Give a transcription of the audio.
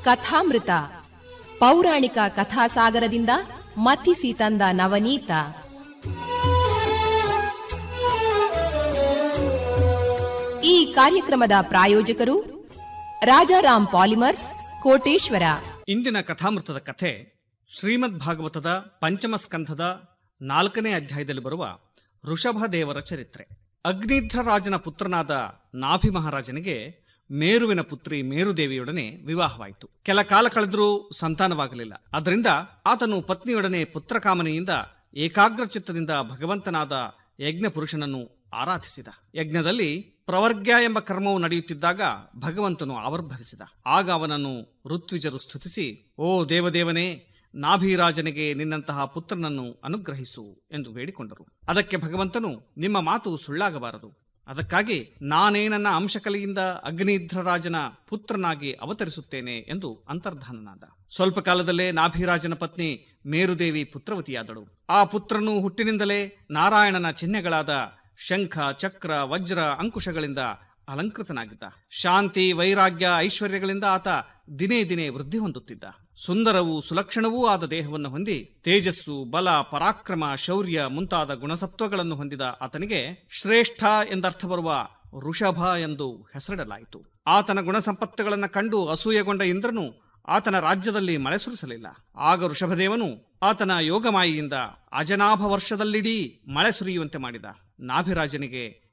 ಕಥಾಮೃತ ಪೌರಾಣಿಕ ಕಥಾಸಾಗರದಿಂದ ಮಥಿಸಿ ತಂದ ನವನೀತ ಈ ಕಾರ್ಯಕ್ರಮದ ಪ್ರಾಯೋಜಕರು ರಾಜಾರಾಮ್ ಪಾಲಿಮರ್ಸ್ ಕೋಟೇಶ್ವರ ಇಂದಿನ ಕಥಾಮೃತದ ಕಥೆ ಶ್ರೀಮದ್ ಭಾಗವತದ ಪಂಚಮ ಸ್ಕಂಧದ ನಾಲ್ಕನೇ ಅಧ್ಯಾಯದಲ್ಲಿ ಬರುವ ಋಷಭದೇವರ ಚರಿತ್ರೆ ಅಗ್ನಿಧ್ರ ರಾಜನ ಪುತ್ರನಾದ ನಾಭಿ ಮಹಾರಾಜನಿಗೆ ಮೇರುವಿನ ಪುತ್ರಿ ಮೇರುದೇವಿಯೊಡನೆ ವಿವಾಹವಾಯಿತು ಕೆಲ ಕಾಲ ಕಳೆದರೂ ಸಂತಾನವಾಗಲಿಲ್ಲ ಅದರಿಂದ ಆತನು ಪತ್ನಿಯೊಡನೆ ಪುತ್ರಕಾಮನೆಯಿಂದ ಏಕಾಗ್ರ ಚಿತ್ತದಿಂದ ಭಗವಂತನಾದ ಯಜ್ಞ ಪುರುಷನನ್ನು ಆರಾಧಿಸಿದ ಯಜ್ಞದಲ್ಲಿ ಪ್ರವರ್ಗ್ಯ ಎಂಬ ಕರ್ಮವು ನಡೆಯುತ್ತಿದ್ದಾಗ ಭಗವಂತನು ಆವಿರ್ಭವಿಸಿದ ಆಗ ಅವನನ್ನು ಋತ್ವಿಜರು ಸ್ತುತಿಸಿ ಓ ದೇವದೇವನೇ ನಾಭಿರಾಜನಿಗೆ ನಿನ್ನಂತಹ ಪುತ್ರನನ್ನು ಅನುಗ್ರಹಿಸು ಎಂದು ಬೇಡಿಕೊಂಡರು ಅದಕ್ಕೆ ಭಗವಂತನು ನಿಮ್ಮ ಮಾತು ಸುಳ್ಳಾಗಬಾರದು ಅದಕ್ಕಾಗಿ ನಾನೇ ನನ್ನ ಅಂಶಕಲೆಯಿಂದ ಅಗ್ನಿಧ್ರರಾಜನ ಪುತ್ರನಾಗಿ ಅವತರಿಸುತ್ತೇನೆ ಎಂದು ಅಂತರ್ಧಾನನಾದ ಸ್ವಲ್ಪ ಕಾಲದಲ್ಲೇ ನಾಭಿರಾಜನ ಪತ್ನಿ ಮೇರುದೇವಿ ಪುತ್ರವತಿಯಾದಳು ಆ ಪುತ್ರನು ಹುಟ್ಟಿನಿಂದಲೇ ನಾರಾಯಣನ ಚಿಹ್ನೆಗಳಾದ ಶಂಖ ಚಕ್ರ ವಜ್ರ ಅಂಕುಶಗಳಿಂದ ಅಲಂಕೃತನಾಗಿದ್ದ ಶಾಂತಿ ವೈರಾಗ್ಯ ಐಶ್ವರ್ಯಗಳಿಂದ ಆತ ದಿನೇ ದಿನೇ ವೃದ್ಧಿ ಹೊಂದುತ್ತಿದ್ದ ಸುಂದರವೂ ಸುಲಕ್ಷಣವೂ ಆದ ದೇಹವನ್ನು ಹೊಂದಿ ತೇಜಸ್ಸು ಬಲ ಪರಾಕ್ರಮ ಶೌರ್ಯ ಮುಂತಾದ ಗುಣಸತ್ವಗಳನ್ನು ಹೊಂದಿದ ಆತನಿಗೆ ಶ್ರೇಷ್ಠ ಎಂದರ್ಥ ಬರುವ ಋಷಭ ಎಂದು ಹೆಸರಿಡಲಾಯಿತು ಆತನ ಗುಣಸಂಪತ್ತುಗಳನ್ನು ಕಂಡು ಅಸೂಯೆಗೊಂಡ ಇಂದ್ರನು ಆತನ ರಾಜ್ಯದಲ್ಲಿ ಮಳೆ ಸುರಿಸಲಿಲ್ಲ ಆಗ ಋಷಭದೇವನು ಆತನ ಯೋಗಮಾಯಿಯಿಂದ ಅಜನಾಭ ವರ್ಷದಲ್ಲಿಡೀ ಮಳೆ ಸುರಿಯುವಂತೆ ಮಾಡಿದ ನಾಭಿರಾಜನಿಗೆ